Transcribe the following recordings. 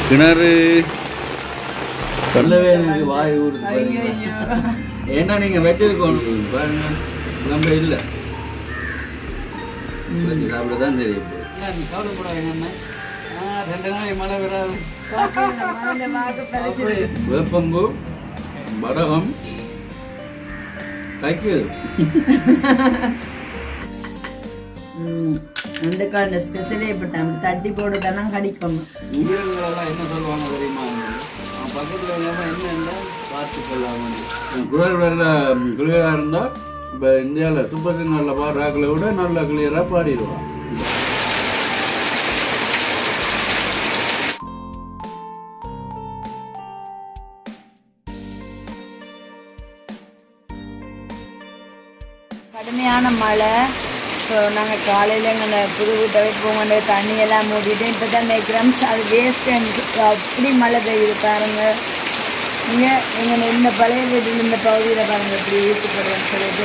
கிணறு சொல்லவே எனக்கு வாய் ஊறுது பாருங்க. ஏன்னா நீங்க வச்சிருக்கணும் பாருங்க நம்ம இல்ல வச்சு சாப்பிடதான் தெரியும் கவலைப்படாது என்ன ரெண்டு நாளைக்கு மழை வராது வேப்பம்பு வடகம் கைக்குது அந்த கால ஸ்பெஷலே இப்ப தட்டி போடுறதெல்லாம் கடிக்கணும் உயிரினங்களெல்லாம் என்ன சொல்லுவாங்க தெரியுமா அவன் பக்கத்துல இல்லாம என்ன இருந்தா பார்த்துக்கலாம் குரல் வரல கிளியரா இருந்தா இப்ப இந்தியாவில் சூப்பர் சிங்கர்ல பாடுறாக்களை விட நல்ல கிளியரா பாடிடுவான் கடுமையான மழை ஸோ நாங்கள் காலையில் எங்கள் புது வீட்டை போங்க தண்ணியெல்லாம் மூடிட்டு இப்போ தான் நினைக்கிறோம் அது வேஸ்ட் அப்படி மழை பெய்யுது பாருங்க இங்கே எங்கள் இந்த பழைய வீட்டில் இந்த பகுதியில் பாருங்க இப்படி ஈர்த்துப்படுறேன்னு சொல்லிட்டு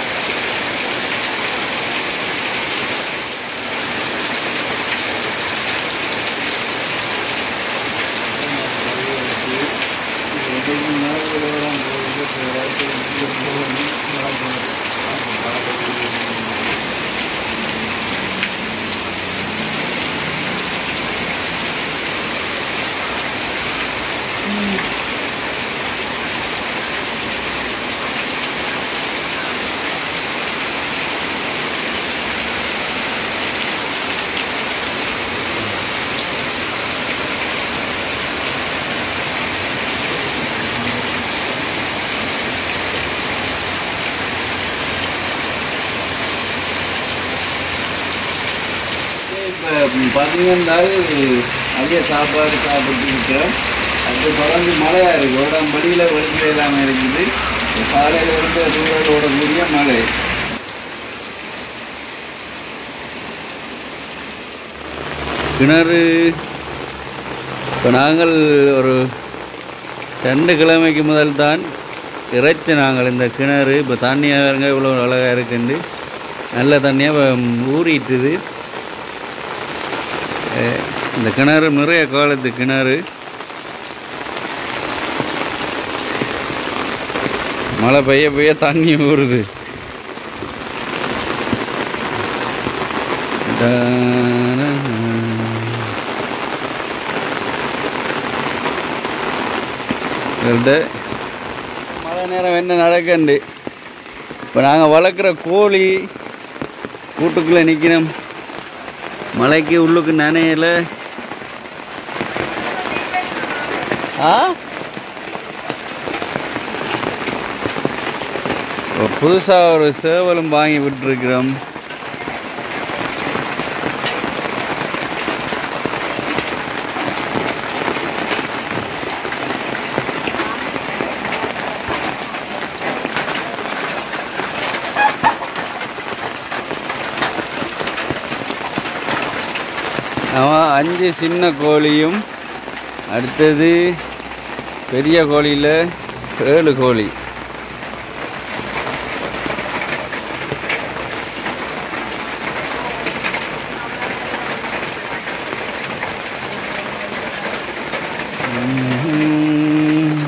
இப்போ பார்த்தீங்கன்னா அதே சாப்பாடு சாப்பிட்டு இருக்கிறோம் அது தொடர்ந்து மழையா இருக்கு ஒரு மடியில் வெளியில் இல்லாமல் இருக்குது காலையில் வந்து தூரல் ஓடக்கூடிய மழை கிணறு இப்போ நாங்கள் ஒரு ரெண்டு கிழமைக்கு முதல் தான் இறைச்சி நாங்கள் இந்த கிணறு இப்போ தண்ணியாக இவ்வளோ அழகாக இருக்குண்டு நல்ல தண்ணியாக ஊறிட்டுது அஹ் இந்த கிணறு நிறைய காலத்து கிணறு மழை பெய்ய பெய்ய தண்ணி ஊறுது இவர்கிட்ட மழை நேரம் என்ன நடக்கண்டு இப்போ நாங்கள் வளர்க்குற கோழி கூட்டுக்குள்ளே நிற்கணும் மலைக்கு உள்ளுக்கு நனையல ஆ இப்போ புதுசாக ஒரு சேவலும் வாங்கி விட்டுருக்கிறோம் அவன் அஞ்சு சின்ன கோழியும் அடுத்தது பெரிய கோழியில் ஏழு கோழி ம்ஹும்.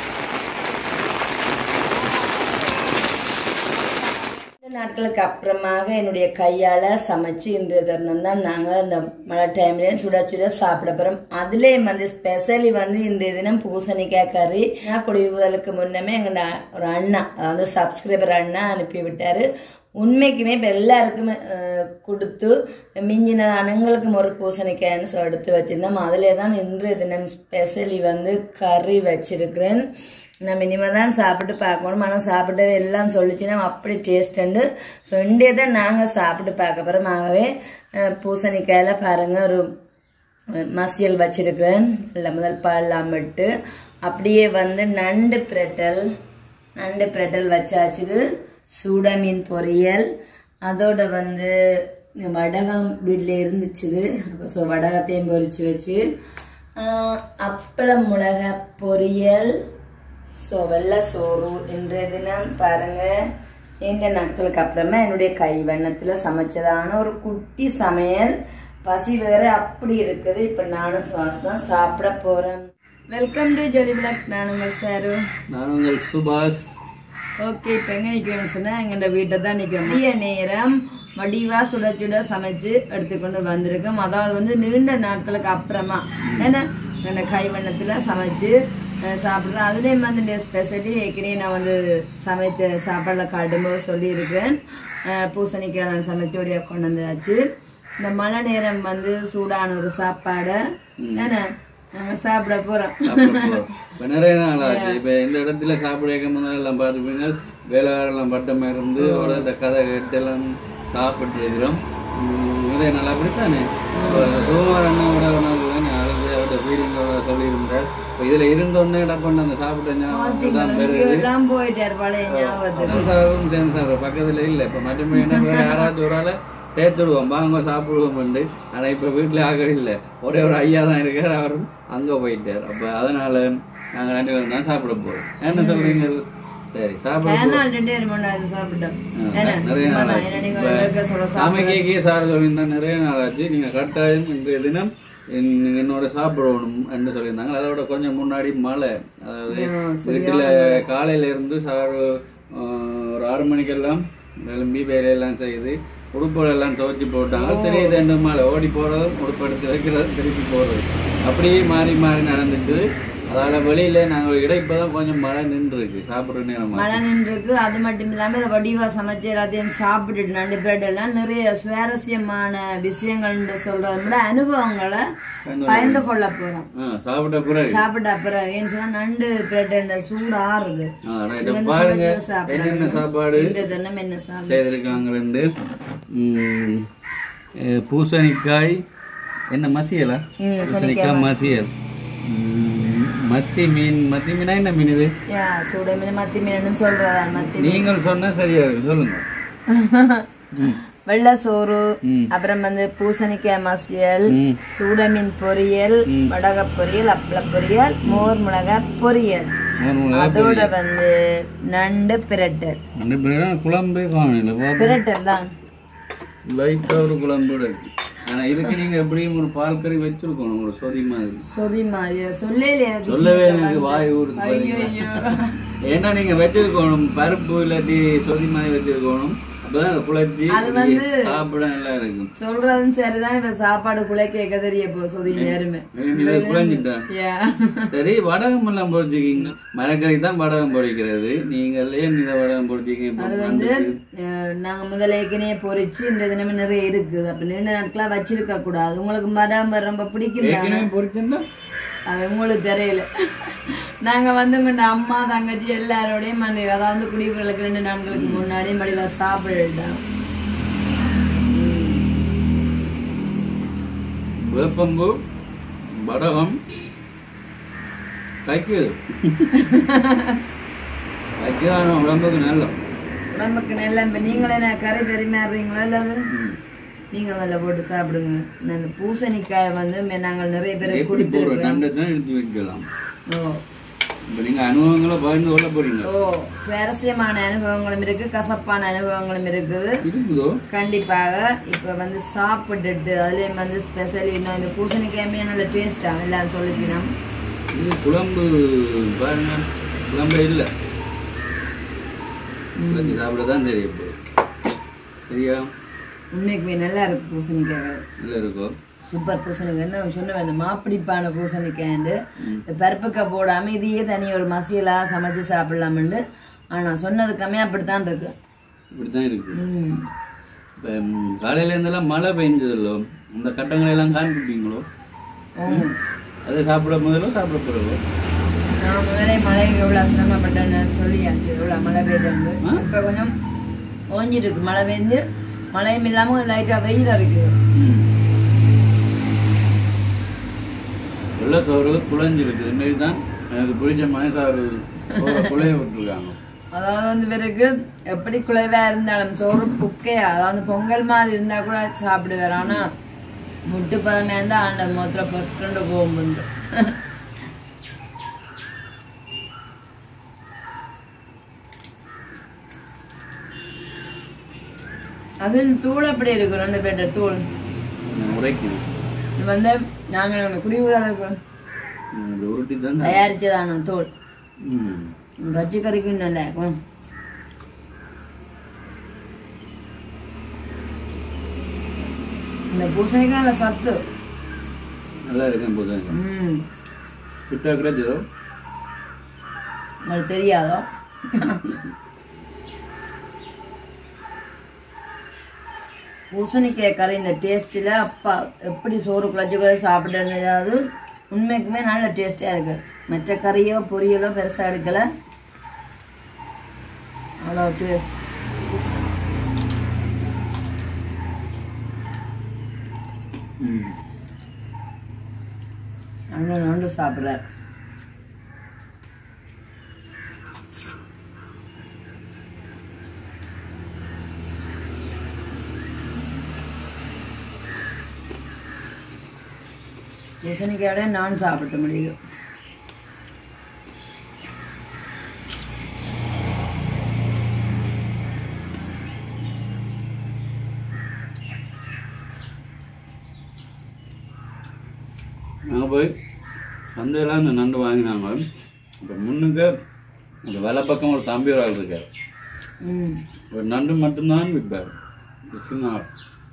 ரெண்டு நாட்களுக்கு அப்புறமாக என்னுடைய கையால சமைச்சு இன்றைய தருணம் தான் நாங்க இந்த மழை டைம்ல சுட சுட சாப்பிட போறோம் அதுலயும் வந்து ஸ்பெஷலி வந்து இன்றைய தினம் பூசணிக்காய் கறி நான் குடிவுதலுக்கு முன்னமே எங்க நா- ஒரு அண்ணா அதாவது சப்ஸ்கிரைபர் அண்ணா அனுப்பி விட்டாரு உண்மைக்குமே இப்ப எல்லாருக்குமே அஹ், கொடுத்து மிஞ்சின அணங்களுக்கும் ஒரு பூசணிக்காய்னு சொ- எடுத்து வச்சிருந்தோம் அதிலே தான் இன்றைய தினம் ஸ்பெஷலி வந்து கறி வச்சிருக்கிறேன் நம்ம இனிமேல் தான் சாப்பிட்டு பார்க்கணும் ஆனால் சாப்பிட்டவே எல்லாம் சொல்லிச்சுன்னா அப்படி டேஸ்ட் உண்டு ஸோ இண்டியை தான் நாங்கள் சாப்பிட்டு பார்க்க போகிறோம் ஆகவே அஹ், பூசணிக்காயில பாருங்க ஒரு அஹ், மசியல் வச்சிருக்கிறேன் இல்லை முதல் பால்லாம் விட்டு அப்படியே வந்து நண்டு பிரட்டல் நண்டு பிரட்டல் வச்சாச்சுது சூட மீன் பொரியல் அதோட வந்து வடகம் வீட்டில் இருந்துச்சுது ஸோ வடகத்தையும் பொரிச்சு வச்சு ஆஹ், அப்பளம் மிளகா பொரியல் ஸோ வெள்ளை சோறு இன்றைய தினம் பாருங்க நீண்ட நாட்களுக்கு அப்புறமா என்னுடைய கை வண்ணத்தில் சமைச்சதான ஒரு குட்டி சமையல் பசி வேற அப்படி இருக்குது இப்ப நானும் சுவாஸ் தான் சாப்பிட போறேன் வெல்கம் டு ஜொலி பிளாக் நான் உங்கள் சாரு நான் உங்கள் சுபாஷ் ஓகே இப்போ எங்க நிக்கிறோம்னு சொன்னா எங்கள்ட வீட்டை தான் நிக்கிறோம் மதிய நேரம் வடிவா சுட சுட சமைச்சு எடுத்துக்கொண்டு வந்திருக்கோம் அதாவது வந்து நீண்ட நாட்களுக்கு அப்புறமா ஏன்னா எங்க கைவண்ணத்துல சமைச்சு அஹ், சாப்பிடுறோம் அதுலேயும் வந்து இந்த ஸ்பெஷலி ஏற்கனவே நான் வந்து சமைச்ச சாப்பாடுல கடும்போது சொல்லியிருக்கேன் அஹ், பூசணிக்காய் நான் சமைச்சு ஒடியா கொண்டு வந்தாச்சு இந்த மழை நேரம் வந்து சூடான ஒரு சாப்பாடை ஏன்னா நாங்க சாப்பிட போறோம் சாப்பிட போறோம். இப்ப நிறைய நாள் ஆச்சு இப்ப இந்த இடத்துல சாப்பிட முதல்ல எல்லாம் பார்த்துப்பீங்க வேலைக்காரெல்லாம் பட்டமா இருந்து அவரோட இந்த கதை கேட்டு எல்லாம் சாப்பிட்டு இருக்கிறோம் உம், நிறைய நாள் அப்படித்தானே சுகுமார் அண்ணாவோட அவரோட ஃபீலிங்கோட சொல்லியிருந்தார் இப்ப இதுல இருந்தோடனே என்ன பண்ண அந்த சாப்பிட்ட ஞாபகம் தான் பெருகுது எல்லாம் போயிட்டார் பழைய ஞாபகத்துக்கு அதான் சாரும் சேர்ந்து சாப்பிட்ற பக்கத்துல இல்ல இப்ப மட்டுமே என்ன வேற யாராச்சும் ஒரு ஆளை சேர்த்துடுவோம் வாங்க சாப்பிடுவோம் உண்டு ஆனா இப்ப வீட்டுல ஆக இல்ல ஒரே ஒரு ஐயா தான் இருக்கார் அவரும் அங்க போயிட்டார் அப்ப அதனால நாங்க ரெண்டு பேரும் தான் சாப்பிட போறோம் என்ன சொல்றீங்க சரி சாப்பிட போறோம். ஏன்னா ரெண்டே ரெண்டு சாப்பிட்டோம் ஆ, ஏன்னா நிறைய நாள் உண்மைதான். ஆச்சு. ஏன்னா நீங்க இப்ப இருக்க சொல்ல சாமிக்கு சார் சொல்லியிருந்தா நிறைய நாள் ஆச்சு நீங்க கட்டாயம் இன்றைய தினம் என்- என்னோட சாப்பிடணும் என்று சொல்லியிருந்தாங்க அதோட கொஞ்சம் முன்னாடி மழை அதாவது வீட்டுல காலையில இருந்து சார் ஒரு ஆறு மணிக்கெல்லாம் எழும்பி வேலையெல்லாம் செய்து உடுப்புகள் எல்லாம் துவைச்சு போட்டாங்க தெரியுது ரெண்டு மழை ஓடி போறதும் உடுப்பு எடுத்து வைக்கிறதும் திருப்பி போறது அப்படியே மாறி மாறி நடந்துட்டு அதால வெளியில நாங்க இட இப்பதான் கொஞ்சம் மழை நின்று இருக்கு சாப்பிடுற நேரம் மழை நின்றுருக்கு அது மட்டும் இல்லாம இதை வடிவா சமைச்சு எல்லாத்தையும் சாப்பிட்டுட்டு நண்டு பிரெட் எல்லாம் நிறைய சுவாரஸ்யமான விஷயங்கள் சொல்றதை விட அனுபவங்களை பயந்து கொள்ள போறோம் ஆ, சாப்பிட்ட பிறகு சாப்பிட்ட அப்புறம் ஏன்னு சொன்னா நண்டு பிரெட் இந்த சூடு ஆறுது ஆ, right. பாருங்க என்னென்ன சாப்பாடு இந்த தினம் என்ன சாப்பிடு செய்திருக்காங்க ரெண்டு ம், அஹ், பூசணிக்காய் என்ன மசியலா ம், பூசணிக்காய் மசியல் ம், மத்தி மீன் மத்தி மீனா என்ன மீன் இது யா சூட மீன் மத்தி மீன் சொல்றதா மத்தி நீங்கள் சொன்னா சரியா இருக்கு சொல்லுங்க ம், வெள்ளை சோறு ம். அப்புறம் வந்து பூசணிக்காய் மசியல் ம். சூடமீன் பொரியல் வடக பொரியல் அப்பள பொரியல் மோர் மிளகாய் பொரியல் மூணு மூணு அதோட வந்து நண்டு பிரட்டல் ரெண்டு பேரும் குழம்பே காணல பாப்போம் பிரட்டல் தான் லைட்டா ஒரு குழம்போட இருக்கு ஆனா இதுக்கு நீங்க எப்படியும் ஒரு பால் கறி வச்சிருக்கணும் ஒரு சொதி மாதிரி சொதி மாதிரி சொல்லலையே எனக்கு சொல்லவே எனக்கு வாய் ஊறுது பாருங்க. ஏன்னா நீங்க வச்சிருக்கணும் பருப்பு இல்லாட்டி சொதி மாதிரி வச்சிருக்கணும் அப்பதான் அதை குழச்சி சாப்பிட நல்லா இருக்கும் சொல்றதும் சரிதான் இப்ப சாப்பாடு குலை கேட்க தெரிய போ சொதி நேரமே நீங்க குழஞ்சிட்டேன் யா. சரி வடகம் எல்லாம் பொறிச்சிக்கிங்க மரக்கறி தான் வடகம் பொறிக்கிறது நீங்கள் ஏன் இந்த வடகம் பொறிச்சிங்க அது வந்து அஹ், நாங்க முதல்ல ஏற்கனவே பொரிச்சு இந்த தினமே நிறைய இருக்குது அப்ப நீண்ட நாட்களா வச்சிருக்க கூடாது உங்களுக்கு மரம் ரொம்ப பிடிக்கும் ஏற்கனவே பொறிச்சிருந்தா அது உங்களுக்கு தெரியல நாங்க வந்து உங்க அம்மா தங்கச்சி எல்லாரோடையும் மணி அதாவது குடிப்பிறலுக்கு ரெண்டு நாட்களுக்கு முன்னாடி மடிவா சாப்பிடுட்டோம் வேப்பம்பு வடகம் கைக்குது கைக்குதான உடம்புக்கு நல்ல உடம்புக்கு நல்ல இப்ப நீங்களே நான் கரை பெருமாறுறீங்களோ இல்லாத நீங்க முதல்ல போட்டு சாப்பிடுங்க நான் இந்த பூசணிக்காயை வந்து மே- நாங்கள் நிறைய பேர் எப்படி போடுற குடிப்பிருக்கோம் கண்டை தான் எடுத்து வைக்கலாம் ஓ இப்ப நீங்க அனுபவங்களை பகிர்ந்து கொள்ள போறீங்க ஓ சுவாரஸ்யமான அனுபவங்களும் இருக்கு கசப்பான அனுபவங்களும் இருக்குது இருக்குதோ கண்டிப்பாக இப்ப வந்து சாப்பிட்டுட்டு அதுலயும் வந்து ஸ்பெஷல் இன்னும் இந்த பூசணிக்காயுமே நல்ல டேஸ்டா எல்லாரும் சொல்லிக்கணும் இது குழம்பு பாருங்க குழம்பு இல்லை வச்சு சாப்பிட தான் தெரியும் இப்போ சரியா உண்மைக்குமே நல்லா இருக்கு பூசணிக்காய் நல்லா இருக்கும் சூப்பர் பூசணிக்காய் என்ன சொன்ன இந்த மாப்பிடிப்பான பூசணிக்காய்ண்டு இந்த பருப்புக்காய் போடாம இதையே தனி ஒரு மசியலா சமைச்சு சாப்பிடலாம்னு ஆனா சொன்னதுக்கமே அப்படித்தான் இருக்கு இப்படித்தான் இருக்கு ம். இப்ப, ம், காலையில இருந்தெல்லாம் மழை பெஞ்சதில்லோ இந்த கட்டங்களை எல்லாம் காண்பிப்பீங்களோ ஆமா. அதை சாப்பிட முதல்ல சாப்பிட பிறகு நான் முதலே மழைக்கு எவ்வளவு சிரமப்பட்டேன்னு சொல்லியாச்சு எவ்வளவு மழை பெய்யுது இப்ப கொஞ்சம் ஓஞ்சிட்டு இருக்கு மழை பெய்ஞ்சு மழையும் இல்லாம லைட்டா வெயில் இருக்குது வெள்ளை சோறு குழஞ்சிருக்கு இது மாதிரி தான் எனக்கு பிடிச்ச மனசாறு குழைய விட்டுருக்காங்க அதாவது வந்து பிறகு எப்படி குழைவா இருந்தாலும் சோறு புக்கையா அதாவது பொங்கல் மாதிரி இருந்தா கூட சாப்பிடுவார் ஆனா முட்டு பதமே இருந்தா ஆண்ட மொத்தம் பொட்டுண்டு போகும்போது அதில் தூள் எப்படி இருக்கும் ரெண்டு பேர்ட்ட தூள் நான் உரைக்கிறேன் இது வந்து நாங்க குடிவுகளுக்கு இந்த உருட்டி தான் தயாரிச்சதான தோல் ம் ரச்சி கறிக்கு நல்லா இருக்கும் இந்த பூசணிக்காய் சத்து நல்லா இருக்கேன் போதும் ம் கிட்ட கிடைச்சதோ உங்களுக்கு தெரியாதோ பூசணிக்காய் கறி இந்த டேஸ்ட்டில் அப்பா எப்படி சோறு குழச்சி சாப்பிடுறது உண்மைக்குமே நல்ல டேஸ்டியாக இருக்கு மற்ற கறியோ பொரியலோ பெருசாக எடுக்கல அவ்வளோ டேஸ்ட் ம் அண்ணன் வந்து சாப்பிட்றாரு பூசணிக்காயோட நான் சாப்பிட முடியும் நாங்கள் போய் சந்தையில் அந்த நண்டு வாங்கினாங்க இப்போ முன்னுக்கு அந்த வேலை பக்கம் ஒரு தம்பி ஒரு ஆள் இருக்கார் ம் ஒரு நண்டு மட்டும்தான் விற்பார் ஒரு சின்ன ஆள்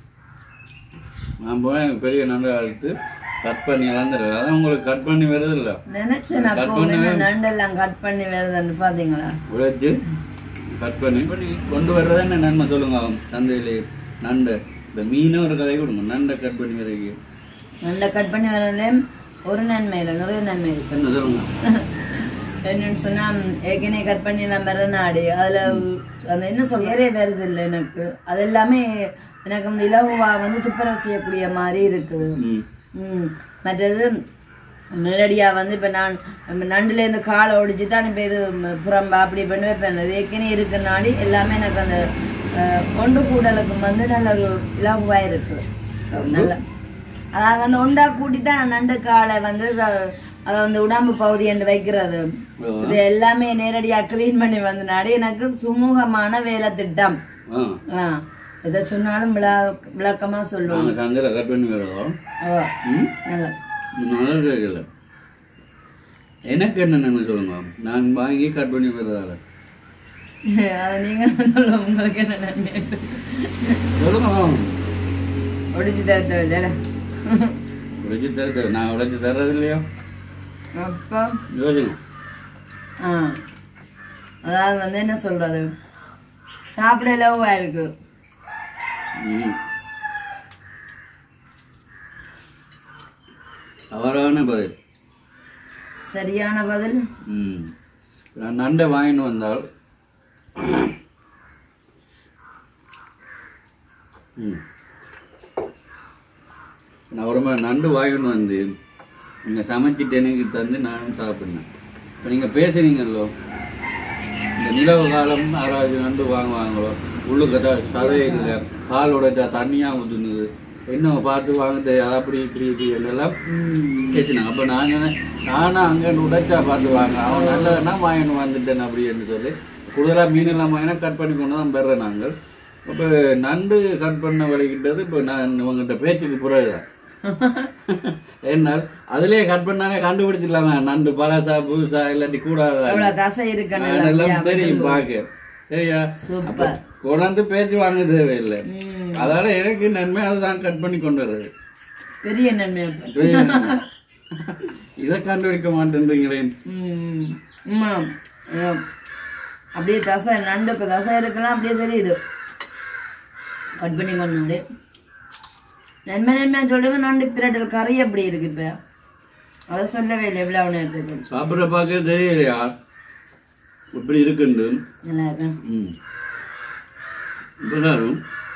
நான் போய் எனக்கு பெரிய நண்டு அழுத்து கட் பண்ணி எல்லாம் தருவார் அதான் உங்களுக்கு கட் பண்ணி வருது இல்லை நினைச்சேன் அப்போ என்ன நண்டெல்லாம் கட் பண்ணி வருதுன்னு பாத்தீங்களா உழைச்சு கட் பண்ணி பண்ணி கொண்டு வர்றது என்ன நன்மை சொல்லுங்க சந்தையிலே நண்டு இந்த மீனும் ஒரு கதை கொடுங்க நண்டை கட் பண்ணி வரைக்கு நண்டை கட் பண்ணி வரதுல ஒரு நன்மை இல்லை நிறைய நன்மை இருக்கு என்ன சொல்லுங்க என்னன்னு சொன்னா ஏற்கனவே கட் பண்ணி எல்லாம் வர நாடு அதுல அந்த என்ன சொல்ல வேறே வருது இல்லை எனக்கு அது எல்லாமே எனக்கு அந்த இலவா வந்து துப்புரவு செய்யக்கூடிய மாதிரி இருக்குது ம் ம் மற்றது நேரடியா வந்து இப்ப நான் நம்ம நண்டுல இருந்து காலை ஒடிச்சு தான் இப்ப இது ம, புறம்பா அப்படி பண்ணி வைப்பேன் அது ஏற்கனவே இருக்கிற எல்லாமே எனக்கு அந்த அஹ், ஒன்று கூடலுக்கு வந்து நல்ல ஒரு இலகுவா இருக்கு So, நல்ல அதாவது அந்த ஒண்டா கூட்டி தான் நண்டு காலை வந்து அஹ், அதை வந்து உடம்பு பகுதி என்று வைக்கிறது இது எல்லாமே நேரடியா க்ளீன் பண்ணி வந்தனாடி எனக்கு சுமூகமான வேலை திட்டம் ஆ ஆ எதை சொன்னாலும் விளா- விளக்கமா சொல்லுவோம் நாங்கள் சந்தையில் கட் பண்ணி வரோம் ஓ ம் நல்லா நல்லா கேட்கல எனக்கு என்ன நன்மை சொல்லுங்க நான் வாங்கி கட் பண்ணி வர்றதால அதை நீங்க சொல்லுங்க உங்களுக்கு என்ன நன்மை சொல்லுங்க ஒடிச்சு தர உழைச்சி தர நான் உழைச்சி தர்றது இல்லையா அப்போ யோசிங்க ஆ அதாவது வந்து என்ன சொல்றது சாப்பிட லவ்வா இருக்கு ம். தவறான பதில் சரியான பதில் ம் நான் நண்டை வாங்கிட்டு வந்தால் ம் நான் ஒரு மாதிரி நண்டு வாங்கிட்டு வந்து நீங்கள் சமைச்சிட்டு எனக்கு தந்து நானும் சாப்பிட்னேன் இப்போ நீங்கள் பேசுறீங்கல்லோ இந்த நிலவு காலம் யாராவது நண்டு வாங்குவாங்களோ உள்ளுக்கு சதை இல்லை கால் உடைச்சா தண்ணியாக ஊற்றுனுது என்ன பார்த்து வாங்க தெரியாது அப்படி இப்படி இப்படி எல்லாம் பேசினாங்க அப்போ நான் சொன்னேன் நானும் அங்கே உடைச்சா பார்த்து வாங்க அவன் நல்லதுன்னா வாங்கிட்டு வந்துட்டேன் அப்படின்னு சொல்லி கூடுதலாக மீன் எல்லாம் வாங்கினா கட் பண்ணி கொண்டு தான் பெறேன் நாங்கள் இப்போ நண்டு கட் பண்ண வலிக்கிட்டது இப்போ நான் உங்ககிட்ட பேச்சுக்கு பிறகுதான் ஏன்னால் அதுலயே கட் பண்ணானே கண்டுபிடிச்சிடலாம் தான் நண்டு பழசா புதுசா இல்லாட்டி கூடாதா அவ்வளவு தசை இருக்கணும் அதெல்லாம் தெரியும் பாக்க சரியா அப்ப சூப்பர் கொண்டாந்து பேச்சு வாங்க தேவையில்லை ம். அதனால எனக்கு நன்மை அதுதான் கட் பண்ணி கொண்டு வர்றது பெரிய நன்மை அப்ப. இதை கண்டுபிடிக்க மாட்டேன்றீங்களே ம் ஆமா. ஆம். அப்படியே தசை நண்டுக்கு தசை இருக்கலாம் அப்படியே தெரியுது கட் பண்ணி கொண்டாடு நன்மை நன்மை சொல்லுங்க நண்டு பிரட்டல் கறி அப்படி இருக்கு இப்ப அதை சொல்லவே இல்லை எவ்வளவு நேரத்துக்கு சாப்பிட்ற பார்க்க தெரியலையா இப்படி இருக்குண்டு நல்லா இருக்கேன் ம் இப்பதான்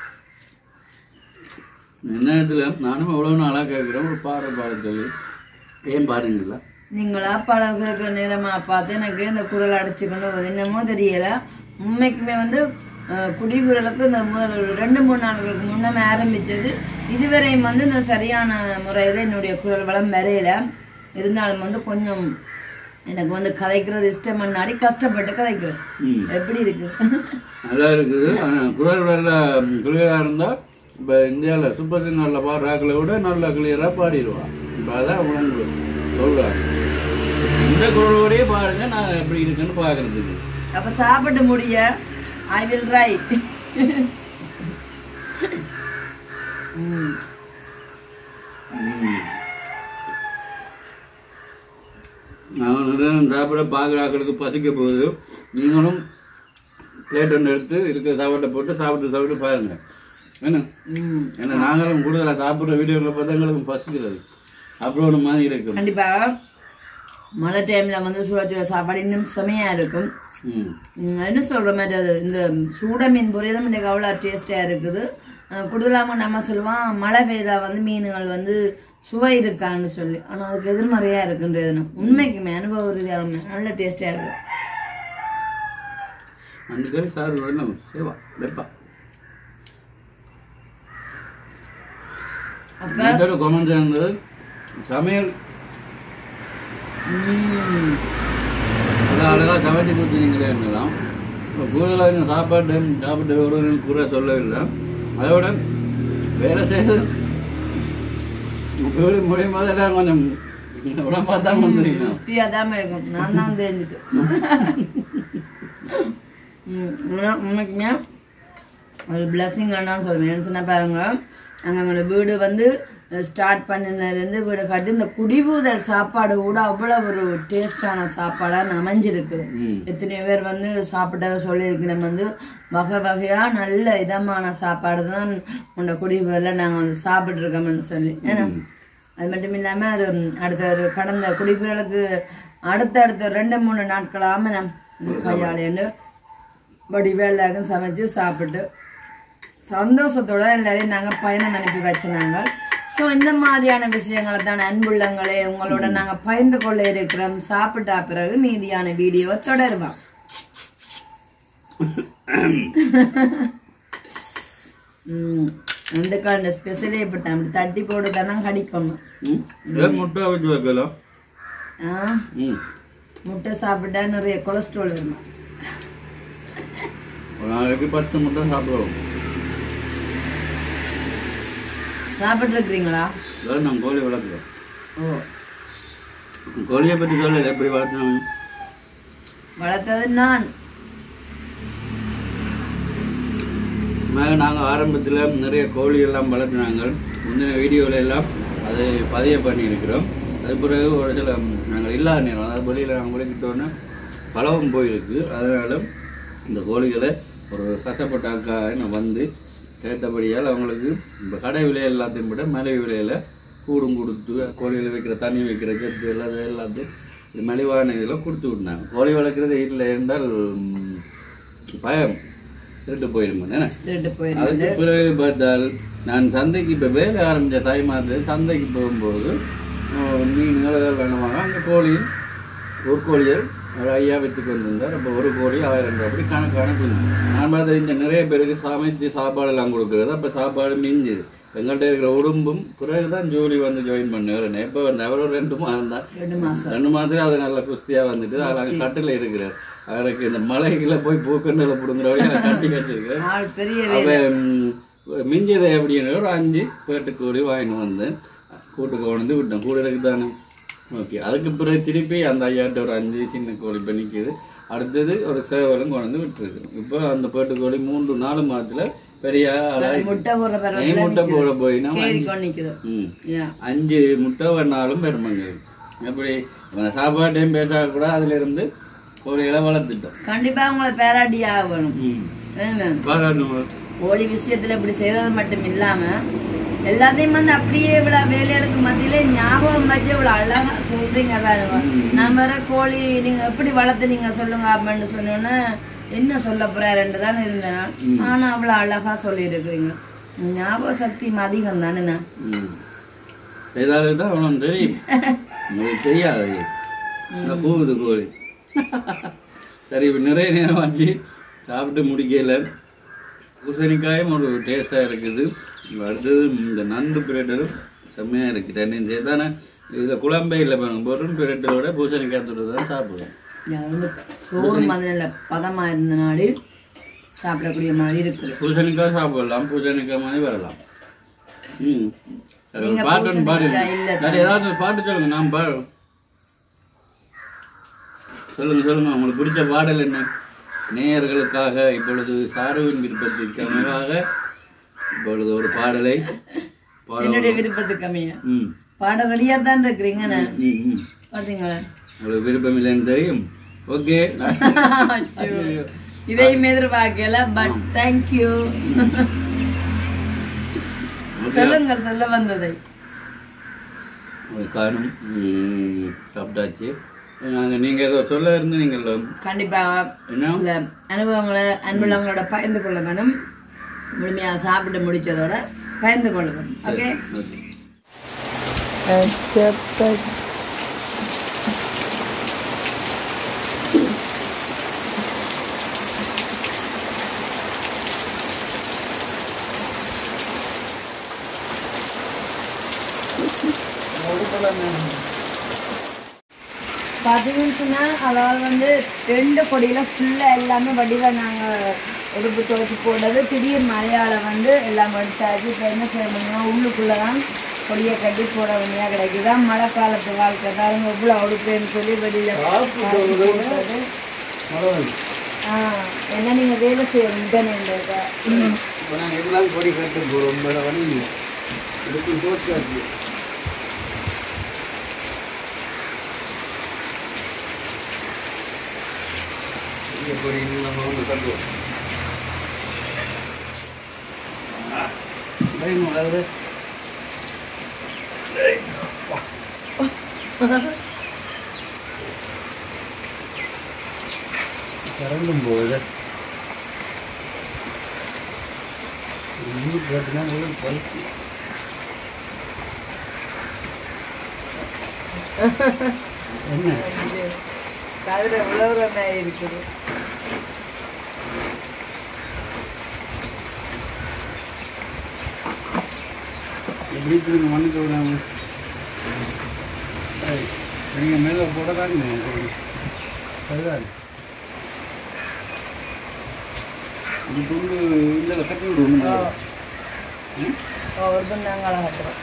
நேரத்தில் நானும் எவ்வளோ நாளாக கேட்குறேன் ஒரு பாட பாட சொல்லி ஏன் பாருங்களா நீங்களா பழகுற நேரமா பார்த்து எனக்கு இந்த குரல் அடைச்சுக்கொண்டு வருது. என்னமோ தெரியல உண்மைக்குமே வந்து அஹ், குடிகுரலுக்கு இந்த முதல் ஒரு ரெண்டு மூணு நாட்களுக்கு முன்னமே ஆரம்பிச்சது இதுவரையும் வந்து இந்த சரியான முறையில் என்னுடைய குரல் வளம் வரையில இருந்தாலும் வந்து கொஞ்சம் எனக்கு வந்து கதைக்கிறது இஷ்டம் முன்னாடி கஷ்டப்பட்டு கதைக்கிறேன் ம் எப்படி இருக்கு நல்லா இருக்குது ஆனால் குரல் வரல குளிராக இருந்தால் இப்போ இந்தியாவில் சூப்பர் சிங்கரில் பாடுறாக்களை விட நல்லா கிளியராக பாடிடுவான் இப்போ அதான் உங்களுக்கு சொல்கிறாங்க இந்த குரலோடயே பாருங்க நான் எப்படி இருக்குன்னு பார்க்கறதுக்கு அப்ப சாப்பிட்டு முடிய ஐ வில் ரைட் ம். நான் நிறைய சாப்பிட பார்க்குறாக்களுக்கு பசிக்க போகுது நீங்களும் பிளேட் ஒன்று எடுத்து இருக்கிற சாப்பாட்டை போட்டு சாப்பிட்டு சாப்பிட்டு பாருங்க என்ன ஏன்னா நாங்களும் கூடுதலாக சாப்பிட்ற வீடியோவில் பார்த்தா எங்களுக்கு பசிக்கிறது அப்புறம் ஒரு மாதிரி இருக்கும் கண்டிப்பா மழை டைம்ல வந்து சுட சுட சாப்பாடு இன்னும் செமையா இருக்கும் ம் ம், என்ன சொல்ற மாதிரி அது இந்த சூட மீன் பொரியலும் இன்னைக்கு அவ்வளோ டேஸ்டா இருக்குது அஹ் கூடுதலாம நம்ம சொல்லுவோம் மழை பெய்தா வந்து மீன்கள் வந்து சுவை இருக்கான்னு சொல்லி ஆனா அதுக்கு எதிர்மறையா இருக்குன்றது நான் உண்மைக்குமே அனுபவ ரீதியாக உண்மை. நல்ல டேஸ்டா இருக்கு அந்த கறி சார் வேணும் சேவா வெப்பா அப்ப என்னோட கொமெண்ட் இருந்தது சமையல் ம், அதை அழகாக கவர்ச்சி கொடுத்தீங்களே என்னலாம் இப்போ கூடுதலாக இன்னும் சாப்பாட்டு சாப்பிட்டு ஒரு குறை சொல்லவில்லை அதோட வேலை செய்து வீடு முடியும் போது எல்லாம் கொஞ்சம் உடம்பா தான் வந்துருக்கீங்க திருப்தியா தான் இருக்கும் நான் தான் தெரிஞ்சுட்டு ம், உண்மை- உண்மைக்குமே ஒரு பிளஸ்ஸிங் தான் சொல்லுவேன் என்ன சொன்னா பாருங்க நாங்கள் எங்களோட வீடு வந்து ஸ்டார்ட் பண்ணினதுலேருந்து வீடு கட்டி இந்த குடிபூதல் சாப்பாடு கூட அவ்வளோ ஒரு டேஸ்டான சாப்பாடாக அமைஞ்சிருக்குது ம் எத்தனையோ பேர் வந்து சாப்பிட்ட சொல்லியிருக்கிறோம் வந்து வகை வகையா நல்ல இதமான சாப்பாடு தான் உண்ட குடிபூதல நாங்கள் வந்து சாப்பிட்டு இருக்கோம்னு சொல்லி ஏன்னா அது மட்டும் இல்லாம அது அடுத்த ஒரு கடந்த குடிபுறலுக்கு அடுத்த அடுத்த ரெண்டு மூணு நாட்களாம நம் கையாளேண்டு வடிவேலாக சமைச்சு சாப்பிட்டு சந்தோஷத்தோட எல்லாரையும் நாங்க பயணம் அனுப்பி வச்சினாங்க ஸோ இந்த மாதிரியான விஷயங்களை தான் அன்புள்ளங்களே உங்களோட நாங்க பகிர்ந்து கொள்ள இருக்கிறோம் சாப்பிட்டா பிறகு மீதியான வீடியோ தொடருவோம் ம் ரெண்டு காண்ட ஸ்பெஷலே இப்படி அப்படி தட்டி போட்டு தானே கடிக்கணும் ம் ஏன் முட்டை வச்சு வைக்கலாம் ஆ ம் முட்டை சாப்பிட்டா நிறைய கொலஸ்ட்ரால் வருமா ஒரு நாளைக்கு பத்து முட்டை சாப்பிடுவோம் சாப்பிட்டு இருக்கிறீங்களா அதாவது நான் கோழி வளர்க்குறோம் ஓ கோழியை பற்றி சொல்லல எப்படி வளர்த்தோம் வளர்த்தது நான் நாங்கள் ஆரம்பத்தில் நிறைய கோழி எல்லாம் வளர்த்தினாங்க முந்தின வீடியோவில் எல்லாம் அதை பதிய பண்ணியிருக்கிறோம் அது பிறகு ஒரு சில நாங்கள் இல்லாத நேரம் அதாவது வெளியில் நாங்கள் விளக்கிட்டோன்னே பழவும் போயிருக்கு அதனால இந்த கோழிகளை ஒரு கஷ்டப்பட்ட அக்கா நான் வந்து கேட்டபடியால் அவங்களுக்கு இப்போ கடை விலை எல்லாத்தையும் விட மலை விலையில் கூடும் கொடுத்து கோழிகளை வைக்கிற தண்ணி வைக்கிற செத்து எல்லாம் எல்லாத்தையும் இது மலிவான இதில் கொடுத்து விட்டாங்க கோழி வளர்க்குறது இல்லை என்றால் ம், பயம் திருட்டு போயிடுமா என்ன திருட்டு போயிடும் அதுக்கு பிறகு பார்த்தால் நான் சந்தைக்கு இப்போ வேலை ஆரம்பித்த தாய் மாதத்தில் சந்தைக்கு போகும்போது அஹ், மீன்கள் எல்லாம் வேணுமாங்க அந்த கோழி ஒரு கோழியை ஒரு ஐயா விற்று கொண்டு வந்தார் அப்போ ஒரு கோழி ஆயிரம் ரூபாய் அப்படி கணக்கான குஞ்சு நான் பார்த்தா இந்த நிறைய பேருக்கு சமைச்சு சாப்பாடெல்லாம் கொடுக்குறது அப்போ சாப்பாடு மிஞ்சுது எங்கள்கிட்ட இருக்கிற உடம்பும் பிறகு தான் ஜோலி வந்து ஜாயின் பண்ணுறேன் எப்போ வந்து அவர் ஒரு ரெண்டு மாதம் தான் ரெண்டு மாசம் ரெண்டு மாதத்துல அது நல்ல குஸ்தியா வந்துட்டு அது அங்கே கட்டில் இருக்கிறார் அவருக்கு இந்த மலைகளை போய் பூக்கண்டில் பிடுங்குறவங்க எனக்கு கட்டி வச்சிருக்கேன் ஆள் பெரிய அவன் மிஞ்சதை அப்படின்னு ஒரு அஞ்சு பேட்டு கோழி வாங்கிட்டு வந்தேன் கூட்டு கொண்டு விட்டேன் கூட இருக்கு தானே ஓகே அதுக்கு பிறகு திருப்பி அந்த ஐயாட்ட ஒரு அஞ்சு சின்ன கோழி இப்போ நிற்கிது அடுத்தது ஒரு சேவலும் கொண்டு வந்து விட்டுருக்கு இப்போ அந்த பேட்டு கோழி மூன்று நாலு மாதத்துல பெரிய ஆளாகி முட்டை போடுற நெய் பருவத்துல முட்டை போட போயினா கேரி கொண்டு நிக்குது ம் Yeah. அஞ்சு முட்டை வேணாலும் பெருமைங்க எப்படி நம்ம சாப்பாட்டையும் பேசக்கூட அதுல இருந்து கோழிகளை வளர்த்துட்டோம் கண்டிப்பா உங்களை பேராட்டி ஆகணும் ம் என்ன? பாராட்டணும் கோழி விஷயத்துல இப்படி செய்தது மட்டும் இல்லாம எல்லாத்தையும் வந்து அப்படியே இவ்வளவு வேலைகளுக்கு மத்தியில ஞாபகம் வச்சு இவ்வளவு அழகா சொல்றீங்க பாருங்க நான் வேற கோழி நீங்க எப்படி வளர்த்துனீங்க சொல்லுங்க அப்படின்னு சொன்னோன்னே என்ன சொல்ல போறாருன்னு தான் இருந்தேன் ஆனா அவ்வளவு அழகா சொல்லி இருக்கிறீங்க ஞாபக சக்தி அதிகம் தானே ம் செய்தாலே தான் அவனும் தெரியும் உங்களுக்கு தெரியாது இந்த கூவுது கோழி சரி இப்போ நிறைய நேரம் ஆச்சு சாப்பிட்டு முடிக்கல பூசணிக்காயும் ஒரு டேஸ்டாக இருக்குது இப்ப அடுத்தது இந்த நண்டு பிரேட்டரும் செம்மையாக இருக்குது ரெண்டையும் சேர்த்தானே இதில் குழம்பே இல்லை பாருங்க வெறும் பிரேட்டரோட பூசணிக்காய் தொட்டு தான் சாப்பிடுவோம் அது வந்து சோறு மாதிரி பதமா இருந்தனாடி சாப்பிடக்கூடிய மாதிரி இருக்குது பூசணிக்காய் சாப்பிடலாம் பூசணிக்காய் மாதிரி வரலாம் ம் அது ஒரு நீங்க பாட்டு ஒன்று பாடு பூசணிக்காய் இல்ல சரி ஏதாவது ஒரு பாட்டு சொல்லுங்க நான் பாடு சொல்லுங்க சொல்லுங்க உங்களுக்கு பிடிச்ச பாடல் என்ன நேயர்களுக்காக இப்பொழுது சாருவின் விருப்பத்திற்காக இப்பொழுது ஒரு பாடலை பாட என்னுடைய விருப்பத்துக்கு அமைய ம் பாட ரெடியா தான் இருக்கிறீங்க நான் ம் ம் பாத்தீங்களா உங்களுக்கு விருப்பம் இல்லைன்னு தெரியும் ஓகே இதையும் எதிர்பார்க்கல பட் தேங்க்யூ சொல்லுங்க சொல்ல வந்ததை காணும் ம், சாப்பிட்டாச்சு நாங்கள் நீங்கள் ஏதோ சொல்ல இருந்து நீங்கள் கண்டிப்பா என்ன சில அனுபவங்களை அன்புள்ளவங்களோட பகிர்ந்து கொள்ள வேணும் முழுமையா சாப்பிட்டு முடிச்சதோட பகிர்ந்து கொள்ள வேணும் ஓகே ஓகே பார்த்தீங்கன்னு சொன்னா அதாவது வந்து ரெண்டு கொடியில ஃபுல்லா எல்லாமே வடிவ நாங்க உடுப்பு துவைச்சு போட்டது திடீர் மழையால வந்து எல்லாம் எடுத்தாச்சு இப்போ என்ன செய்ய முடியும் உள்ளுக்குள்ளதான் கொடியை கட்டி போட வேண்டியா கிடைக்குதான் மழை காலத்து வாழ்க்கை தான் எவ்வளோ உடுப்புன்னு சொல்லி வெளியில போட்டது. ஆ, என்ன நீங்க வேலை செய்யணும் இன்டர்நெட்ல இப்போ நாங்கள் எல்லாம் கொடி கட்டு போகிறோம் வேறு வழி இல்லை இதுக்கு போட்டாச்சு பெரிய கொடி இன்னும் நம்ம வந்து கட்டுவோம் பயமா அதாவது கரண்டும் போகுது நீர் கட்டினா முதல் பழுத்து என்ன கதிர உழவுறமே இருக்குது வீட்டுக்கு மண்ணுக்கு விடாம நீங்கள் மேலே போட தாங்க அதுதான் இந்த துண்டு இதில் கட்டி விடுவோம் ம்? ஒரு பண்ணாங்களா கட்டுறோம்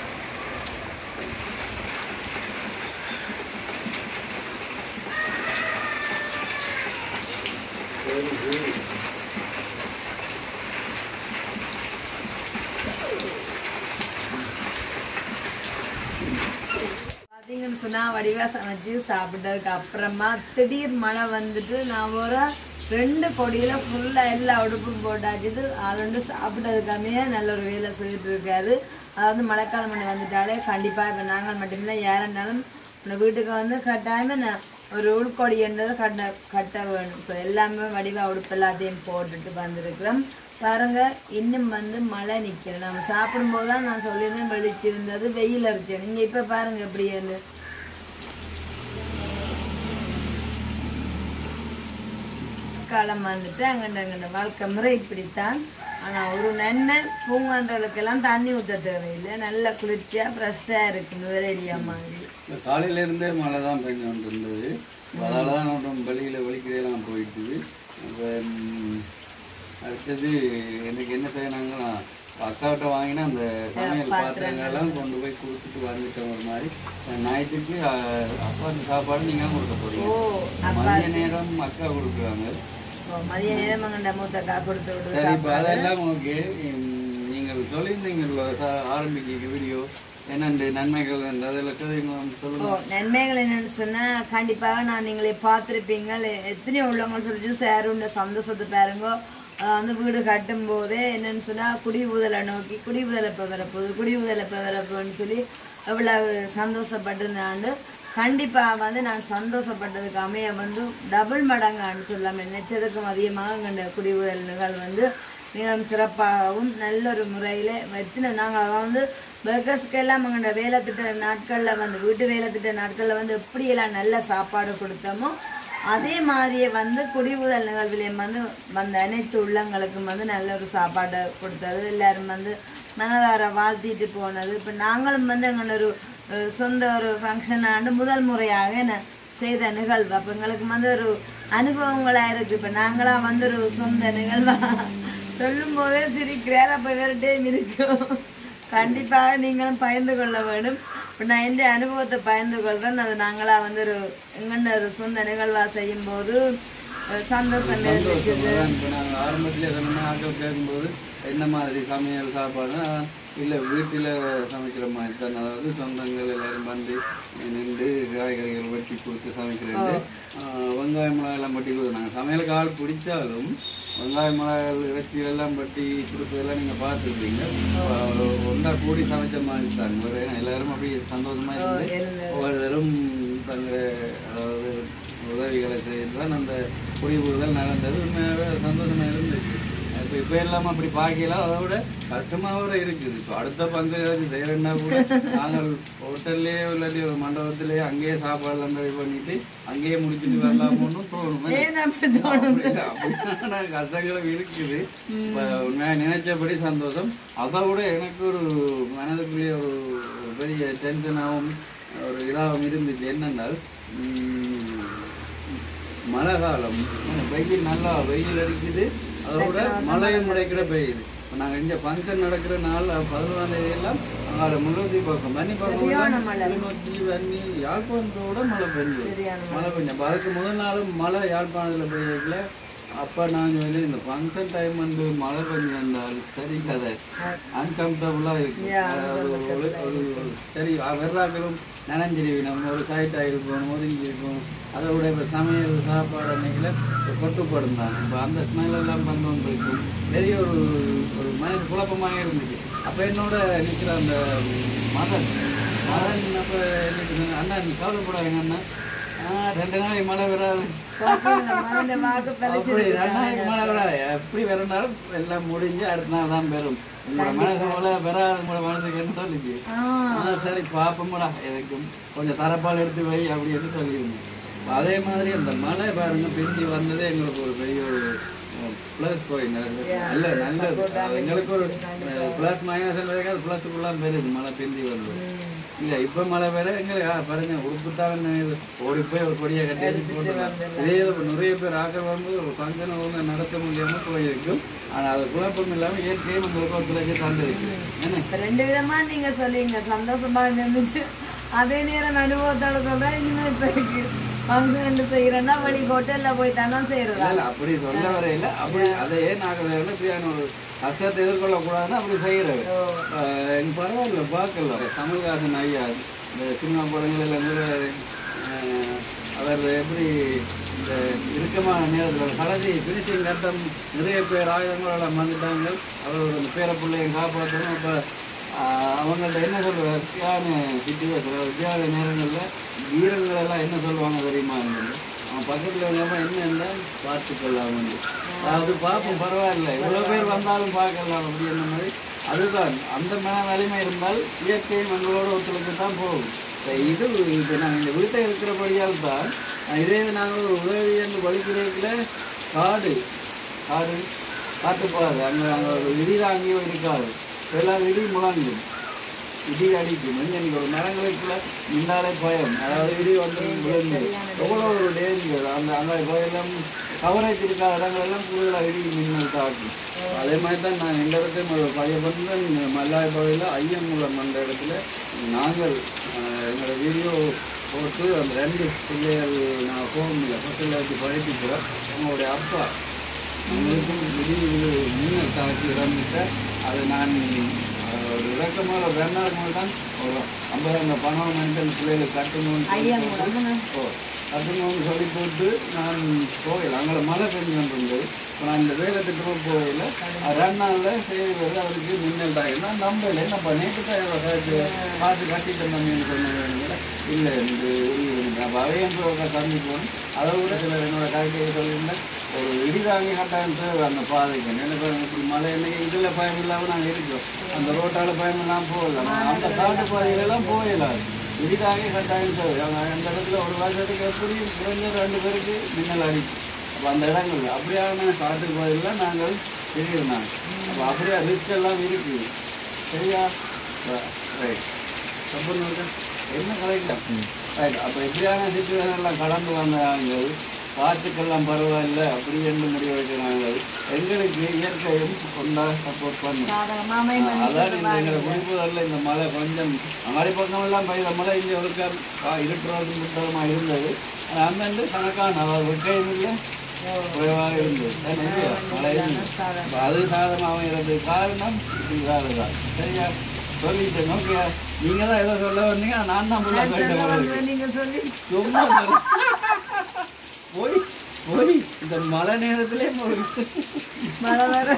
பார்த்தீங்கன்னு சொன்னா வடிவா சமைச்சு சாப்பிட்டதுக்கு அப்புறமா திடீர் மழை வந்துட்டு நான் ஒரு ரெண்டு கொடியில ஃபுல்லா எல்லா உடுப்பும் போட்டாச்சு ஆளுண்டு சாப்பிட்டதுக்காமே நல்ல ஒரு வேலை செய்துட்டு இருக்காரு அதாவது மழைக்காலம் பண்ணி வந்துட்டாலே கண்டிப்பா இப்ப நாங்கள் மட்டுமில்லை யாருன்னாலும் இந்த வீட்டுக்கு வந்து கட்டாயமா நான் ஒரு உள்கொடி என்றது கட்ட கட்ட வேணும் இப்போ எல்லாமே வடிவா உடுப்பு எல்லாத்தையும் போட்டுட்டு வந்திருக்கிறோம் பாருங்க இன்னும் வந்து மழை நிக்கல நம்ம சாப்பிடும்போது தான் நான் சொல்லியிருந்தேன் வெளிச்சிருந்தது வெயில் அடிச்சு நீங்க இப்ப பாருங்க எப்படி இருந்து காலம் வந்துட்டு அங்கண்ட அங்கண்ட வாழ்க்கை முறை இப்படித்தான் ஆனா ஒரு நன்மை பூங்கான்றதுக்கெல்லாம் தண்ணி ஊத்த தேவையில்லை நல்ல குளிர்ச்சியா ஃப்ரெஷ்ஷா இருக்கு நுவரேலியா மாதிரி இந்த காலையில இருந்தே மழை தான் பெஞ்சு கொண்டிருந்தது அதனால தான் நம்ம வெளியில் வெளிக்கிறதெல்லாம் போயிட்டு அப்போ அடுத்தது எனக்கு என்ன செய்யணாங்கன்னா அக்காவிட்ட வாங்கினா அந்த சமையல் பாத்திரங்கள்லாம் கொண்டு போய் கொடுத்துட்டு வந்துட்டோம் ஒரு மாதிரி ஞாயிற்றுக்கு அஹ், அப்பாவுக்கு சாப்பாடு நீங்கள் கொடுக்க போறீங்க ஓ மதிய நேரம் அக்கா கொடுக்குறாங்க ஓ, மதிய நேரம் அங்கண்ட மூத்தக்கா கொடுத்து விடுது சரி இப்போ அதெல்லாம் ஓகே நீங்கள் சொல்லியிருந்தீங்கல்ல ச- ஆரம்பிக்க வீடியோ என்னென்று நன்மைகள் என்று அதில் சொல்லுங்க ஓ நன்மைகள் என்னன்னு சொன்னா கண்டிப்பாக நான் நீங்களே பார்த்துருப்பீங்க எத்தனையோ உள்ளவங்க சொல்லிச்சு சேருண்ட சந்தோஷத்தை பாருங்க அஹ் வந்து வீடு கட்டும் போதே என்னன்னு சொன்னா குடி ஊதலை நோக்கி குடி ஊதலை இப்போ வரப்போகுது குடி ஊதலை இப்போ வரப்போகுதுன்னு சொல்லி எவ்வளவு சந்தோஷப்பட்டிருந்தாண்டு கண்டிப்பா வந்து நான் சந்தோஷப்பட்டதுக்கு அமைய வந்து டபுள் மடங்கான்னு சொல்லாம நினைச்சதுக்கும் அதிகமாக கண்ட குடி ஊதல்கள் வந்து மிகவும் சிறப்பாகவும் நல்ல ஒரு முறையில எத்தனை நாங்கள் வந்து பர்கர்ஸ்க்கு எல்லாம் எங்களோட வேலை திட்ட நாட்கள்ல வந்து வீட்டு வேலை திட்ட நாட்கள்ல வந்து எப்படியெல்லாம் நல்ல சாப்பாடு கொடுத்தோமோ அதே மாதிரியே வந்து குடிவுதல் நிகழ்விலையும் வந்து வந்த அனைத்து உள்ளங்களுக்கும் வந்து நல்ல ஒரு சாப்பாடு கொடுத்தது எல்லாரும் வந்து மனதார வாழ்த்திட்டு போனது இப்போ நாங்களும் வந்து எங்களோட ஒரு அஹ், சொந்த ஒரு ஃபங்க்ஷன் ஆண்டு முதல் முறையாக என்ன செய்த நிகழ்வு அப்போ எங்களுக்கு வந்து ஒரு அனுபவங்களா இருக்கு இப்ப நாங்களா வந்து ஒரு சொந்த நிகழ்வா சொல்லும் போதே சிரிக்கிறார் அப்ப வேற டைம் இருக்கும் கண்டிப்பாக நீங்களும் பகிர்ந்து கொள்ள வேண்டும் இப்ப நான் எந்த அனுபவத்தை பகிர்ந்து கொள்றேன் அது நாங்களா வந்து ஒரு எங்கன்னு ஒரு சொந்த நிகழ்வா செய்யும் போது அஹ், சந்தோஷம் இருக்குது இப்போ நாங்கள் ஆரம்பத்திலே சொன்னோம்னா ஆட்கள் கேட்கும்போது என்ன மாதிரி சமையல் சாப்பாடுனா இல்லை வீட்டில் சமைக்கிற மாதிரி தான் அதாவது சொந்தங்கள் எல்லாரும் வந்து நின்று காய்கறிகள் வெட்டி கொடுத்து சமைக்கிறது வெங்காயம் மிளகாய் எல்லாம் பட்டி கொடுத்து நாங்கள் சமையலுக்கு ஆள் பிடிச்சாலும் வெங்காயம் மிளகாய் இறைச்சிகள் எல்லாம் பட்டி கொடுத்ததெல்லாம் நீங்கள் பார்த்துருப்பீங்க ஒன்றா கூடி சமைச்ச மாதிரி தான் வேறு எல்லாரும் அப்படி சந்தோஷமா இருந்து ஒவ்வொருத்தரும் தங்கள் அதாவது உதவிகளை செய்து தான் அந்த குடிபுறுதல் நடந்தது உண்மையாகவே சந்தோஷமா இருந்துச்சு இப்போ இப்போ எல்லாம் அப்படி பார்க்கலாம் அதை விட கஷ்டமாவோட இருக்குது இப்போ அடுத்த பங்கு ஏதாச்சும் செய்யறேன்னா கூட நாங்கள் ஹோட்டல்லையே இல்லாட்டி ஒரு மண்டபத்திலேயே அங்கேயே சாப்பாடுலாம் ரெடி பண்ணிட்டு அங்கேயே முடிச்சுட்டு வரலாமோன்னு தோணும் ஏன் அப்படி அப்படி- அப்படியான கஷ்டங்களும் இருக்குது இப்ப உண்மையா நினைச்சபடி சந்தோஷம் அதை விட எனக்கு ஒரு மனதுக்குள்ளேயே ஒரு ஒரு பெரிய டென்ஷனாகவும் ஒரு இதாகவும் இருந்துச்சு என்னென்னால் உம், மழை காலம் வெயில் நல்லா வெயில் அடிக்குது அதோட மழையும் முளைக்கிற பெய்யுது இப்போ நாங்கள் இங்கே ஃபங்க்ஷன் நடக்கிற நாள் பதினொன்றாம் தேதி எல்லாம் அங்கே முன்னூற்றி பக்கம் தண்ணி பக்கம் கிளிநொச்சி வன்னி யாழ்ப்பாணத்தோட மழை பெஞ்சு மழை பெஞ்சு அப்ப அதுக்கு முதல் நாளும் மழை யாழ்ப்பாணத்தில் பெய்யல அப்போ நான் சொல்லி இந்த ஃபங்க்ஷன் டைம் வந்து மழை பெஞ்சு வந்தால் சரி கதை அன்கம்ஃபர்டபுளாக இருக்கு அதாவது ஒரு- ஒரு ஒரு சரி வெறாக்களும் நனைஞ்சிருவி நம்ம ஒரு சைட்டாக இருக்கும் ஒதுங்கி இருக்கும் அதை விட இப்போ சமையல் சாப்பாடு அன்னைக்கில் கொட்டுப்படும் தான் இப்போ அந்த ஸ்மெல் எல்லாம் பண்ண இருக்கும் பெரிய ஒரு ஒரு மனசு குழப்பமாக இருந்துச்சு அப்போ என்னோட நிற்கிற அந்த மதன் மதன் அப்போ அண்ணன் கவலைப்படாதீங்க அண்ணன் ஆ, ரெண்டு நாளைக்கு மழை வராது மகன் வாக்கு அப்படி ரெண்டு நாளைக்கு மழை வராது எப்படி வரனாலும் எல்லாம் முடிஞ்சு அடுத்த நாள் தான் பெறும் உங்களோட மனசு போல பெறாது உங்களோட மனசுக்கு என்ன சொல்லிச்சு ஆ, சரி பாப்போம்டா எனக்கும் கொஞ்சம் தரப்பால் எடுத்து வை அப்படின்னு சொல்லியிருந்தேன் அப்ப அதே மாதிரி அந்த மழை பாருங்க பிந்தி வந்ததே எங்களுக்கு ஒரு பெரிய ஒரு ப்ளஸ் பாயிண்ட் நல்ல நல்லது அது எங்களுக்கு ஒரு ப்ளஸ் மைனஸ் ப்ளஸ்க்குள்ளாம் பெருது மழை பிந்தி வந்தது இல்ல இப்ப மழை வேற எங்களுக்கு ஆ, பாருங்க உடுப்புத்தான் ஓடி போய் ஒரு கொடியை கட்டி அடிச்சு போட்டுருக்காங்க இதே இது நிறைய பேர் ஆக்கள் வந்து ஒரு ஃபங்க்ஷன் ஒன்று நடத்த முடியாம போயிருக்கும் ஆனா அது குழப்பம் இல்லாம இயற்கையும் உங்களுக்கு ஒத்துழைக்க தந்திருக்கு என்ன இப்ப ரெண்டு விதமா நீங்க சொல்லிங்க சந்தோஷமா இருந்துச்சு அதே நேரம் அனுபவத்தோட சொல்றேன் இன்னும் இப்ப இருக்கு ஃபங்க்ஷன் செய்யறேன்னா வழி ஹோட்டல்ல போய் தானே செய்யறதா இல்ல அப்படி சொல்ல வரையில அப்படி அதையே நாங்கள் எப்படியான ஒரு கஷ்டத்தை எதிர்கொள்ளக்கூடாதுன்னு அப்படி செய்யறது எனக்கு பரவாயில்ல பார்க்கல கமல்ஹாசன் ஐயா இந்த சினிமா படங்களில் கூட அஹ், அவர் எப்படி இந்த இறுக்கமான நேரத்தில் கடைசி பினிஷிங் கட்டம் நிறைய பேர் ஆயுதங்களோட வந்துட்டாங்க அவர் ஒரு பேர பிள்ளையை காப்பாற்றணும் இப்போ அவங்கள்ட்ட என்ன சொல்லுவார் வித்தியான சுச்சுவேஷன் வித்தியாத நேரங்களில் வீரர்கள் எல்லாம் என்ன சொல்லுவாங்க தெரியுமா அவன் பக்கத்தில் இருந்தவங்க என்ன இருந்தால் பார்த்துக்கலாம் வந்து அது பார்ப்போம் பரவாயில்ல இவ்வளோ பேர் வந்தாலும் பார்க்கலாம் அப்படின்ற மாதிரி அதுதான் அந்த மன வலிமை இருந்தால் இயற்கையும் எங்களோட ஒத்துழைப்பு தான் போகும் இப்ப இது இப்போ நாங்கள் இந்த வீட்டை இருக்கிறபடியால் தான் இதே நாங்கள் ஒரு உதவி என்று வலிக்கிறதுல காடு காடு காட்டுப்பாடு அங்கே அங்கே ஒரு இடி அங்கேயும் இருக்காது எல்லாம் இடி முழங்கும் இடி அடிக்கும் இன்னைக்கு ஒரு மரங்களுக்குள்ள முன்னாலே பயம் அதாவது இடி வந்து விழுந்து எவ்வளோ ஒரு டேஞ்சர் அந்த அந்த கோயிலும் கவரேஜ் இருக்காத இடங்களெல்லாம் கூடுதலாக இடி மின்னல் தாக்கும் அதே மாதிரி தான் நான் இந்த இடத்துல ஒரு பயபந்தன் மல்லாய் கோயிலில் ஐயங்குளம் அந்த இடத்துல நாங்கள் அஹ், எங்களோட வீடியோ போட்டு அந்த ரெண்டு பிள்ளைகள் நான் போகல பக்கத்தில் வச்சு படிப்பிக்கிறோம் அவங்களுடைய அப்பா அவங்களுக்கும் திடீர் மின்னல் தாக்கி இறந்துட்டு அதை நான் அஹ், ஒரு இறக்கமாக ஒரு ரெண்டு நாள் முன்னாடி தான் ஒரு ஐம்பதாயிரம் பணம் மென்டல் பிள்ளைகளுக்கு கட்டணும்னு ஐயா சொல்லி போட்டு- மூலம் ஓ கட்டணும்னு சொல்லி போட்டு நான் போகல அங்கே மழை பெஞ்சு கொண்டிருந்தது இப்போ நான் இந்த வேலை திட்டமும் போகல அது ரெண்டு நாளில் செய்தி வருது அவருக்கு மின்னல் தாக்கி நான் நம்பல என்னப்பா நேற்று தான் இவ்வளோ சேர்த்து பார்த்து கட்டிட்டு தந்தேன்னு சொன்னது இல்லை இந்த அப்போ அவையும் போய் தம்பி போகணும் அதை விட சில என்னோட கருத்தை சொல்லியிருந்தேன் ஒரு இடிதாங்கி கட்டாயம் தேவை அந்த பாதைக்கு நினைப்பேன் இப்படி மழை இன்னைக்கு இதில் பயம் இல்லாமல் நாங்கள் இருக்கோம் அந்த ரோட்டால பயம் இல்லாமல் போகலாம் அந்த காட்டு பாதைகளெல்லாம் போயிடலாம் இடிதாங்கி கட்டாயம் தேவை அவங்க அந்த இடத்துல ஒரு வருஷத்துக்கு எப்படி குறைஞ்சது ரெண்டு பேருக்கு மின்னல் அடிக்கும் அப்போ அந்த இடங்கள்ல அப்படியான காட்டு கோயிலில் நாங்கள் தெரியுறோம் அப்போ அப்படியே ரிஸ்க் எல்லாம் இருக்குது சரியா ரைட் அப்புறம் வந்து என்ன கலைக்கலாம் ரைட் அப்போ எப்படியான சுச்சுவேஷன் எல்லாம் கடந்து வந்தாங்க காற்றுக்கெல்லாம் பரவாயில்ல அப்படி என்று முடிவு வைக்கிறாங்க எங்களுக்கு இயற்கையும் கொண்டா சப்போர்ட் பண்ணும் சாதகமாமே அதான் இந்த எங்களை குறிப்புகளில் இந்த மழை கொஞ்சம் அங்காடி பக்கம் எல்லாம் பெய்த மழை இங்கே ஒரு இருட்டுறது முட்டமா இருந்தது ஆனா அந்தண்டு கணக்கான அதாவது வெக்கையும் இல்லை குறைவாக இருந்தது தானே இல்லையா? மழை இல்லை. அப்ப அது சாதமாக இருந்தது காரணம் இதுதான் சரியா சொல்லிட்டேன் ஓகே நீங்க தான் ஏதோ சொல்ல வந்தீங்க நான் தான் ஃபுல்லாக கேட்டேன் நீங்க சொல்லி சும்மா சொல்ல. போய் போய் இந்த மழை நேரத்திலே போய் மழை வர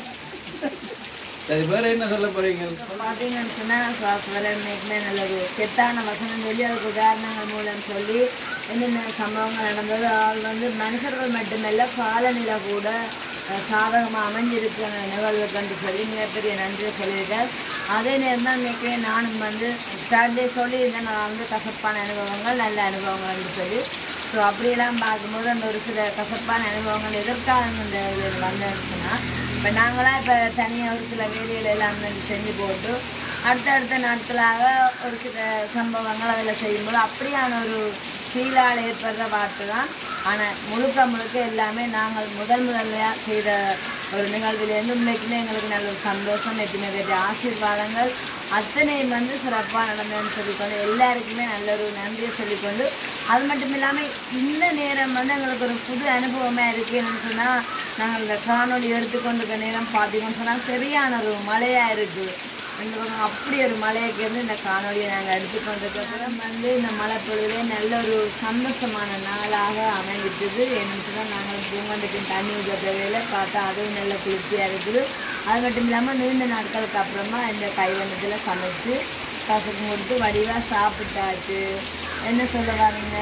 சரி வேற என்ன சொல்ல போறீங்க பார்த்தீங்கன்னு சொன்னால் சுவாசவரை இன்னைக்குமே நல்லது கெட்டான வசனம் சொல்லி அதுக்கு உதாரணங்கள் மூலம் சொல்லி என்னென்ன சம்பவங்கள் நடந்தது ஆள் வந்து மனுஷர்கள் மட்டுமல்ல காலநிலை கூட அஹ், சாதகமா அமைஞ்சிருக்கிற நிகழ்வு கண்டு சொல்லி மிகப்பெரிய நன்றியை சொல்லியிருக்கார் அதே நேரம் தான் இன்னைக்கு நானும் வந்து சாட்டர்டே சொல்லியிருந்தேன் நான் வந்து கசப்பான அனுபவங்கள் நல்ல அனுபவங்கள்னு சொல்லி ஸோ அப்படியெல்லாம் பார்க்கும்போது அந்த ஒரு சில கசப்பான அனுபவங்கள் எதற்காக இந்த இது வந்ததுன்னா இப்போ நாங்களாம் இப்போ தனியாக ஒரு சில வேலைகள் எல்லாம் வந்து செஞ்சு போட்டு அடுத்தடுத்த நாட்களாக ஒரு சில சம்பவங்கள் அதில் செய்யும்போது அப்படியான ஒரு ஃபீலால் ஏற்படுற வார்த்தை தான் ஆனால் முழுக்க முழுக்க எல்லாமே நாங்கள் முதல் முதல்லையாக செய்த ஒரு நிகழ்விலேருந்து உண்மைக்குமே எங்களுக்கு நல்ல ஒரு சந்தோஷம் எப்பயுமே பெரிய ஆசீர்வாதங்கள் அத்தனையும் வந்து சிறப்பாக நடந்ததுன்னு சொல்லிக்கொண்டு எல்லாருக்குமே நல்ல ஒரு நன்றியை சொல்லிக்கொண்டு அது மட்டும் இல்லாமல் இந்த நேரம் வந்து எங்களுக்கு ஒரு புது அனுபவமாக இருக்குன்னு சொன்னால் நாங்கள் இந்த காணொளி எடுத்துக்கொண்டிருக்க நேரம் பார்த்தீங்கன்னு சொன்னால் சரியான ஒரு மழையாக இருக்குது ரெண்டு பக்கம் அப்படி ஒரு மழைக்கு வந்து இந்த காணொலியை நாங்கள் எடுத்துக்கொண்டதுக்கப்புறம் வந்து இந்த மழை பொழுதே நல்ல ஒரு சந்தோஷமான நாளாக அமைஞ்சிட்டது என்னன்னு சொன்னால் நாங்கள் பூங்கண்டுக்கு தண்ணி ஊற்ற தேவையில பார்த்தா அதுவும் நல்ல குளிர்ச்சியாக இருக்குது அது மட்டும் இல்லாமல் நீண்ட நாட்களுக்கு அப்புறமா இந்த கைவண்ணத்தில் சமைச்சு பசங்க கொடுத்து வடிவாக சாப்பிட்டாச்சு என்ன சொல்ல வரீங்க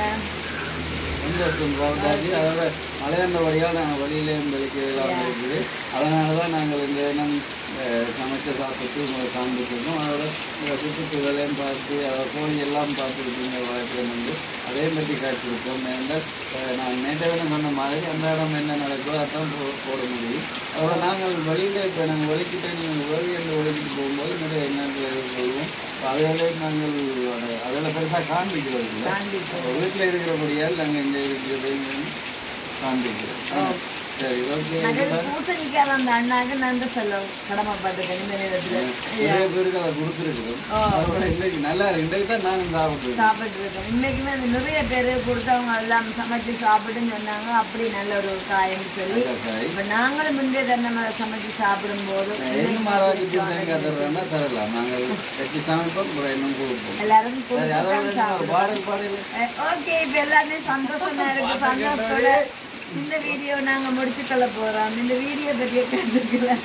சந்தோஷம் சாப்பிட்டாச்சு அதோட மழையாண்டபடியால் நாங்கள் வெளியிலேயும் வெளிக்கலாம் இருக்குது அதனால தான் நாங்கள் இந்த இனம் அஹ், சமைச்சு சாப்பிட்டு உங்களை காண்பிச்சிருக்கோம் அதோட இந்த சுற்றுச்சூழலையும் பார்த்து அதை கோழி எல்லாம் பார்த்துருக்கீங்க வாழ்க்கையை வந்து அதையும் பற்றி காட்டியிருக்கோம் என்றால் அஹ், நான் நேற்று சொன்ன மாதிரி அந்த இடம் என்ன நடக்குதோ அதான் போ- போட முடியும் அதோட நாங்கள் வெளியில் இப்போ நாங்கள் வெளிக்கிட்ட நீங்கள் வெளியில் வெளிக்கிட்டு போகும்போது நிறைய எண்ணங்கள் எதிர்கொள்வோம் அதில் நாங்கள் அதை- அதில் பெருசாக காண்பிக்கிறது இல்லை காண்பிக்கிறோம். வீட்டில் இருக்கிறபடியால் நாங்கள் இந்த இருக்கிறதையும் காண்பிக்கிறோம் சரி ஓகே மற்றது பூசணிக்காய் அந்த அண்ணாக்கு நன்றி சொல்ல கடமைப்பட்டிருக்கேன் இந்த நேரத்தில் நிறைய பேருக்கு அதை கொடுத்துருக்குறோம் ஓ. அதோட இன்னைக்கு நல்லா இருக்கு இன்றைக்கு தான் நானும் சாப்பிட்டுருக்கேன் சாப்பிட்டுருக்கோம் இன்னைக்குமே அது நிறைய பேர் கொடுத்தவங்க எல்லாம் சமைச்சு சாப்பிட்டுன்னு சொன்னாங்க அப்படி நல்ல ஒரு காயம்னு சொல்லி நல்ல காய். இப்ப நாங்களும் முந்தைய தன்னை சமைச்சு சாப்பிடும்போது எங்க மாறாஜி தேங்காய் தர்றோம்னா தரலாம் நாங்கள் வச்சு சமைப்போம் அப்புறம் இன்னும் கொடுப்போம் எல்லாரும் சரி அதோட கொடுத்து என்ன ஒரு பாடல் பாடல் ஓகே இப்ப எல்லாருமே சந்தோஷமா இருக்கு சந்தோஷத்தோட இந்த வீடியோ நாங்க முடிச்சுக்கொள்ள போறோம் இந்த வீடியோ பற்றிய கருத்துக்களை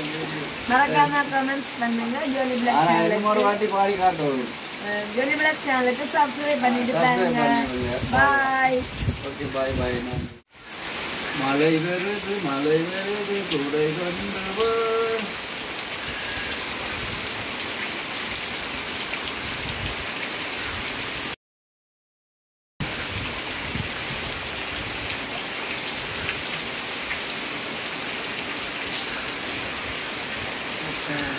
மறக்காம கமெண்ட்ஸ் பண்ணுங்க ஜோலி பிளாக் ஆனா சேனலுக்கு இன்னும் ஒரு வாட்டி பாடி காட்டுவோம் ஜோலி பிளாக் சேனலுக்கு சப்ஸ்கிரைப் பண்ணிட்டு Subscribe பாருங்க பண்ணிடுங்க. பாய் ஓகே பாய் பாய் நான் மழை வருது மழை வருது குடை கொண்டு வா. Okay.